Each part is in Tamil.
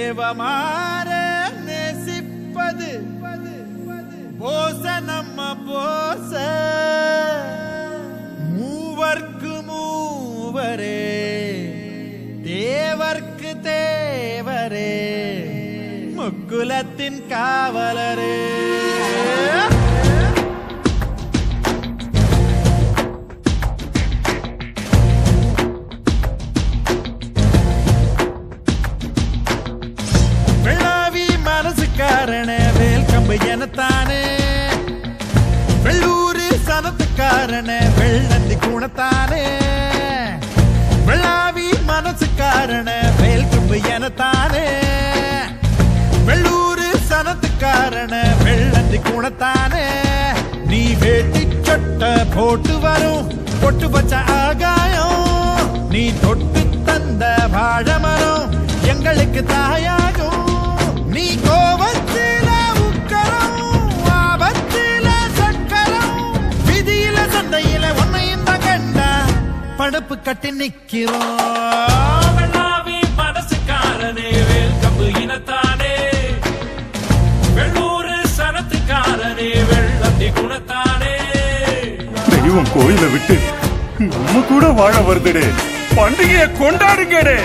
தேவமாற நேசிப்பது போச நம்ம போச மூவர்க்கு மூவரே தேவர்க்கு தேவரே முக்குலத்தின் காவலரே வெள்ளாவி மனசுக்காரன வேல் கம்பு எனத்தானே வெள்ளூரு சனத்துக்காரன வெள்ளந்தி குணத்தானே வெள்ளாவி மனசுக்காரன வேல் கம்பு எனத்தானே வெள்ளூரு சனத்துக்காரன வெள்ளந்தி குணத்தானே நீ வேட்டி சொட்ட போட்டு வரும் பொட்டு வச்ச ஆகாயம் நீ தொட்டு தந்த வாழமரம் எங்களுக்கு தாயாகும் நீ கோபத்தில உக்கரம் ஆபத்தில சக்கரம் விதியில சந்தையில உன்னையும் தான் கண்டா படப்பு கட்டி நிக்கிறோம் வெள்ளாவி மனசுக்காரனே வேல்கம்பு இனத்தானே வெள்ளூரு சனத்துக்காரனே வெள்ளத்தி குணத்தானே தெய்வம் கோயிலை விட்டு நம்ம கூட வாழ வருதுடே பண்டிகையை கொண்டாடுங்கடே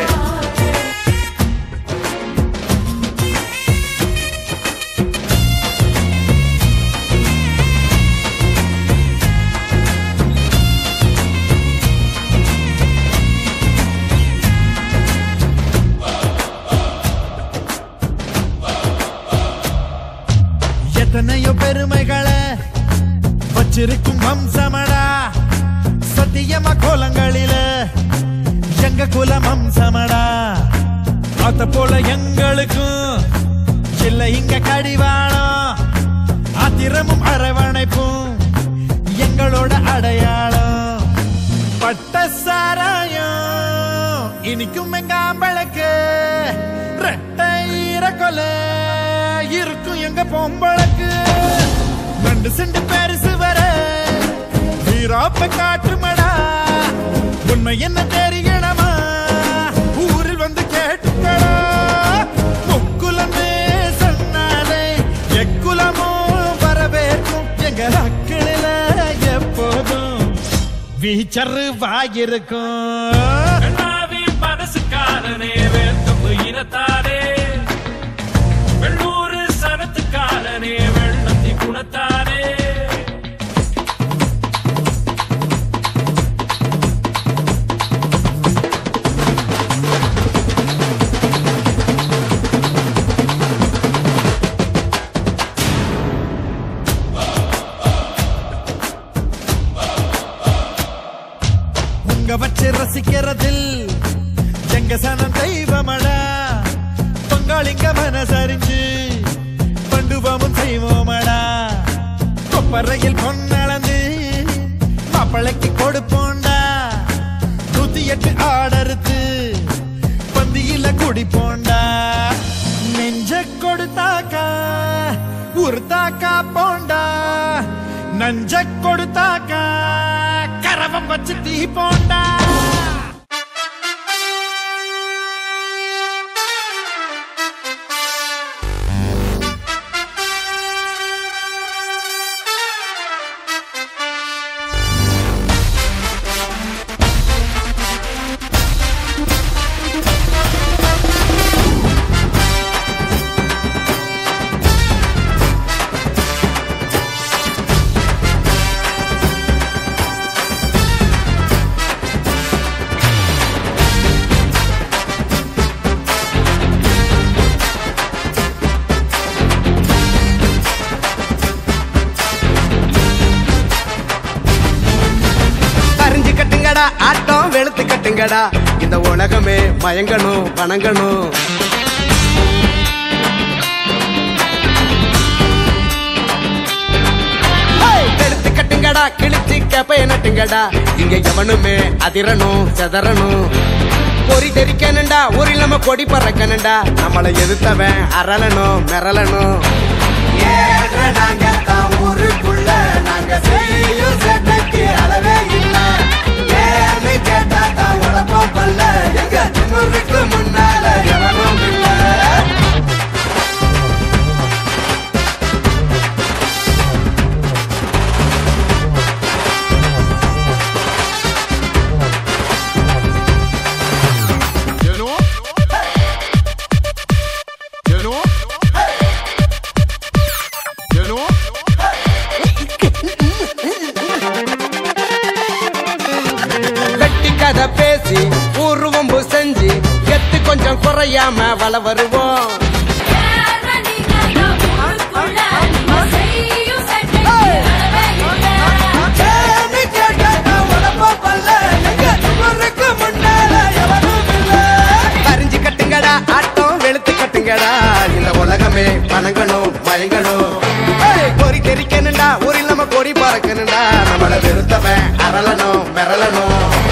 எத்தனையோ பெருமைகளை வச்சிருக்கும் வம்சமடா சத்தியமா கோலங்களில எங்க குல வம்சமடா அத போல எங்களுக்கும் இல்ல இங்க கடிவாளம் ஆத்திரமும் அரவணைப்பும் எங்களோட அடையாளம் பட்ட சாராயம் இனிக்கும் எங்க ஆம்பளுக்கு ரெட்டை கொல இருக்கும் எங்க பொம்பளுக்கு ரெண்டு செண்டு பெருசு வர வீராப்ப காட்டுமடா உண்மை என்ன தெரியணுமா ஊரில் வந்து கேட்டுக்கடா முக்குலமே சொன்னாலே எக்குலமோ வரவேற்கும் எங்க அக்கிளில எப்போதும் வீச்சரு வாயிருக்கும் வெள்ளாவி மனசுக்காரனே வேல்கம்பு இனத்தானே வெள்ளூரு சனத்துக்காரனே வெள்ளத்தி குணத்தானே உங்க வச்சு ரசிக்கிறதில் எங்க சனம் தெய்வமடா பங்காளிங்க மனசறிஞ்சு பண்டுவமும் செய்வோமடா கொப்பரையில் பொன்னளந்து மாப்பிளைக்கு கொடுப்போண்டா நூத்தி எட்டு ஆடறுத்து பந்தியில குடிப்போண்டா நெஞ்ச கொடுத்தாக்கா உருத்தாக்கா போண்டா நஞ்ச கொடுத்தாக்கா கரவம் வச்சு தீ போண்டா அறிஞ்சு கட்டுங்கடா ஆட்டம் வெளுத்து கட்டுங்கடா இந்த உலகமே மயங்கணும் வணங்கணும் வெளுத்து கட்டுங்கடா கிழிச்சு கேப்பைய நட்டுங்கடா இங்க எவனுமே அதிரணும் செதறணும் பொறி தெரிக்கணுண்டா ஒரு இல்லாம கொடி பறக்கணுண்டா நம்மளை எதிர்த்தவன் அரளணும் மிரளணும் ஏற நாங்க தான் ஊருக்குள்ள நாங்க செய்யும் சேட்டைக்கு அளவே இல்ல ஏன்னு கேட்டா தான் உழப்பம் பல்ல எங்க திமுருக்கு முன்னால எவனும் இல்ல ஓயாம வள வருவோம் சேனை கேட்டாக்கா உடம்ப பல்ல, எங்க சுவருக்கு முன்னால எவனும் இல்ல. வரிஞ்சு கட்டுங்கடா ஆட்டம் வெளுத்து கட்டுங்கடா இந்த உலகமே வணங்கணும் மயங்கணும் ஏய், பொறி தெரிக்கணும்டா ஊரில் நம்ம கொடி பறக்கணும்டா நம்மள வெறுத்தவன் அரளணும் மிரளணும்